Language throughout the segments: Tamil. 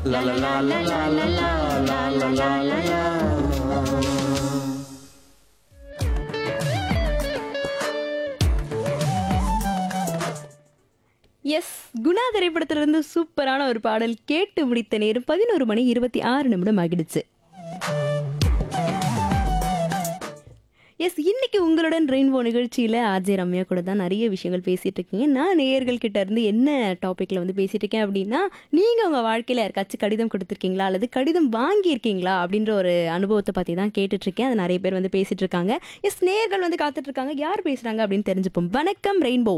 La la la la la la la la la la la la. Yes Guna திரைப்படத்திலிருந்து சூப்பரான ஒரு பாடல் கேட்டு முடித்த நேரம் பதினோரு மணி இருபத்தி ஆறு நிமிடம் ஆகிடுச்சு எஸ் இன்னைக்கு உங்களுடன் ரெயின்போ நிகழ்ச்சியில் ஆர்ஜே ரம்யா கூட தான் நிறைய விஷயங்கள் பேசிட்டு இருக்கீங்க நான் நேயர்கள் கிட்ட இருந்து என்ன டாப்பிக்கில் வந்து பேசிட்டு இருக்கேன் அப்படின்னா நீங்கள் உங்கள் வாழ்க்கையில் யாருக்காச்சும் கடிதம் கொடுத்துருக்கீங்களா அல்லது கடிதம் வாங்கியிருக்கீங்களா அப்படின்ற ஒரு அனுபவத்தை பற்றி தான் கேட்டுட்டு இருக்கேன் அது நிறைய பேர் வந்து பேசிட்டு இருக்காங்க எஸ் நேயர்கள் வந்து காத்துட்டு இருக்காங்க யார் பேசுகிறாங்க அப்படின்னு தெரிஞ்சுப்போம் வணக்கம் ரெயின்போ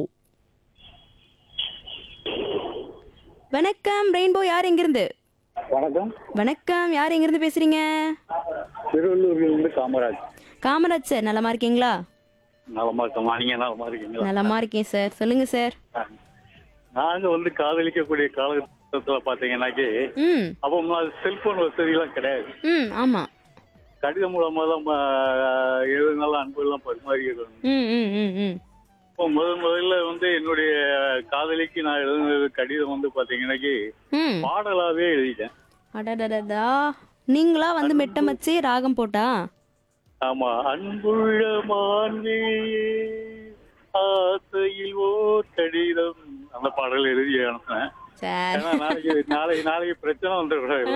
வணக்கம் ரெயின்போ யார் எங்கிருந்து வணக்கம் வணக்கம் யார் எங்கிருந்து பேசுறீங்க திருவள்ளூர்லேருந்து காமராஜ் காமராஜ் சார் நலமா இருக்கீங்களா நலமா இருக்கமா நீங்க நலமா இருக்கீங்களா நலமா இருக்கேன் சார் சொல்லுங்க சார் நாங்க வந்து காதலிக்கக்கூடிய காலகட்டத்துல பாத்தீங்கன்னாக்கி ம் அப்போ செல்போன் வசதி எல்லாம் கிடையாது ம் ஆமா கடிதம் மூலமா தான் ம- எழுதுனால அன்பு எல்லாம் பரிமாறிக்கிறோம் ம் ம் ம் ம் இப்போ முதல் முதல்ல வந்து என்னுடைய காதலிக்கு நான் எழுதுனது கடிதம் வந்து பாத்தீங்கன்னாக்கி ம் பாடலாவே எழுதிட்டேன் அடடடடா நீங்களா வந்து மெட்டமச்சு ராகம் போட்டா ஆமா அன்புள்ள மான்வே ஆசையில் ஓர் கடிதம் அந்த பாடல் எழுதி அனுப்பினேன் சார் ஏன்னா நாளைக்கு நாளைக்கு நாளைக்கு பிரச்சனை வந்துடக்கூடாது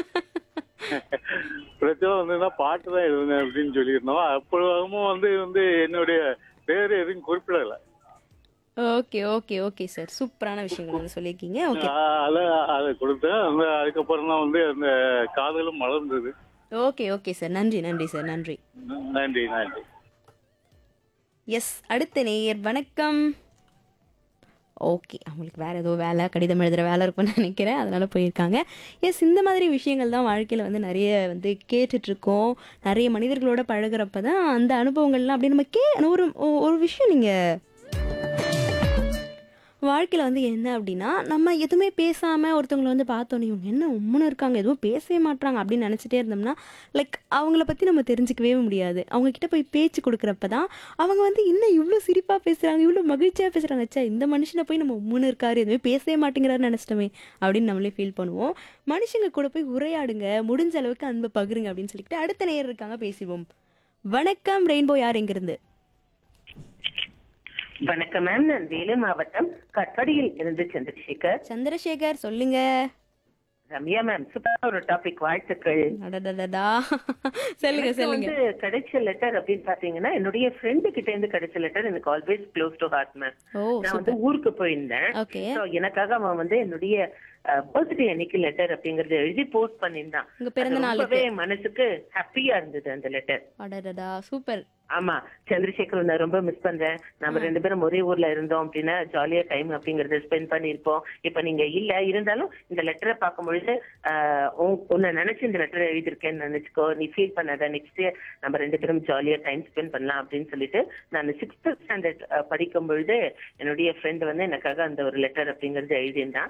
பிரச்சனை வந்ததுன்னா பாட்டு தான் எழுதுனேன் அப்படின்னு சொல்லியிருந்தோம் அப்பவும் வந்து வந்து என்னுடைய பேர் எதுவும் குறிப்பிடல ஓகே ஓகே ஓகே சார் சூப்பரான விஷயங்கள் வந்து சொல்லியிருக்கீங்க ஓகே அத அதை கொடுத்தேன் அந்த அதுக்கப்புறம் தான் வந்து அந்த காதலும் மலர்ந்தது ஓகே ஓகே சார் நன்றி நன்றி சார் நன்றி நன்றி நன்றி எஸ் அடுத்த நேயர் வணக்கம் ஓகே அவங்களுக்கு வேற ஏதோ வேலை கடிதம் எழுதுகிற வேலை இருக்கும்னு நினைக்கிறேன் அதனால போயிருக்காங்க எஸ் இந்த மாதிரி விஷயங்கள் தான் வாழ்க்கையில் வந்து நிறைய வந்து கேட்டுட்ருக்கோம் நிறைய மனிதர்களோட பழகுறப்ப தான் அந்த அனுபவங்கள்லாம் அப்படி நம்ம கே ஒரு ஒரு விஷயம் நீங்கள் வாழ்க்கையில் வந்து என்ன அப்படின்னா நம்ம எதுவுமே பேசாமல் ஒருத்தவங்களை வந்து பார்த்தோன்னே இவங்க என்ன உம்முன்னு இருக்காங்க எதுவும் பேசவே மாட்றாங்க அப்படின்னு நினச்சிட்டே இருந்தோம்னா லைக் அவங்கள பற்றி நம்ம தெரிஞ்சுக்கவே முடியாது அவங்க கிட்ட போய் பேச்சு கொடுக்குறப்ப தான் அவங்க வந்து இன்னும் இவ்வளோ சிரிப்பாக பேசுகிறாங்க இவ்வளோ மகிழ்ச்சியாக பேசுகிறாங்க ச்சே இந்த மனுஷனை போய் நம்ம உம்முன்னு இருக்காரு எதுவுமே பேசவே மாட்டேங்கிறாரு நினச்சிட்டோமே அப்படின்னு நம்மளே ஃபீல் பண்ணுவோம் மனுஷங்க கூட போய் உரையாடுங்க முடிஞ்ச அளவுக்கு அன்பை பகிருங்க அப்படின்னு சொல்லிட்டு அடுத்த நேரம் இருக்காங்க பேசுவோம் வணக்கம் ரெயின்போ யார் எங்கிருந்து வணக்கம் மேம் நான் வேலூர் மாவட்டம் கட்படியில் இருந்து சந்திரசேகர் சந்திரசேகர் சொல்லுங்க ரம்யா மேம் சூப்பர் ஒரு டாபிக் வாழ்த்துக்கள் அடடடடா சொல்லுங்க எனக்கு சொல்லுங்க வந்து கிடைச்ச லெட்டர் அப்படின்னு பாத்தீங்கன்னா என்னுடைய ஃப்ரெண்டு கிட்ட இருந்து கிடைச்ச லெட்டர் எனக்கு always close to heart ma'am ஓ நான் வந்து ஊருக்கு போயிருந்தேன் ஓகே So, எனக்காக அவன் வந்து என்னுடைய பர்த்டே அன்னைக்கு லெட்டர் அப்படிங்கறத எழுதி போஸ்ட் பண்ணியிருந்தான் உங்க பிறந்த அது நாளுக்கு ரொம்பவே மனசுக்கு ஹாப்பியா இருந்தது அந்த லெட்டர் அடடடா சூப்பர் ஆமா சந்திரசேகர் நான் ரொம்ப மிஸ் பண்றேன் நம்ம ரெண்டு பேரும் ஒரே ஊர்ல இருந்தோம் அப்படின்னா ஜாலியா டைம் அப்படிங்கறத ஸ்பெண்ட் பண்ணிருப்போம் இப்ப நீங்க இல்ல இருந்தாலும் இந்த லெட்டரை பார்க்கும் பொழுது ஆஹ் உன்- உன்னை நினைச்சு இந்த லெட்டரை எழுதியிருக்கேன்னு நினைச்சுக்கோ நீ ஃபீல் பண்ணாத நெக்ஸ்ட் இயர் நம்ம ரெண்டு பேரும் ஜாலியா டைம் ஸ்பெண்ட் பண்ணலாம் அப்படின்னு சொல்லிட்டு நான் சிக்ஸ்த் ஸ்டாண்டர்ட் படிக்கும் பொழுது என்னுடைய ஃப்ரெண்ட் வந்து எனக்காக அந்த ஒரு லெட்டர் அப்படிங்கறது எழுதியிருந்தான்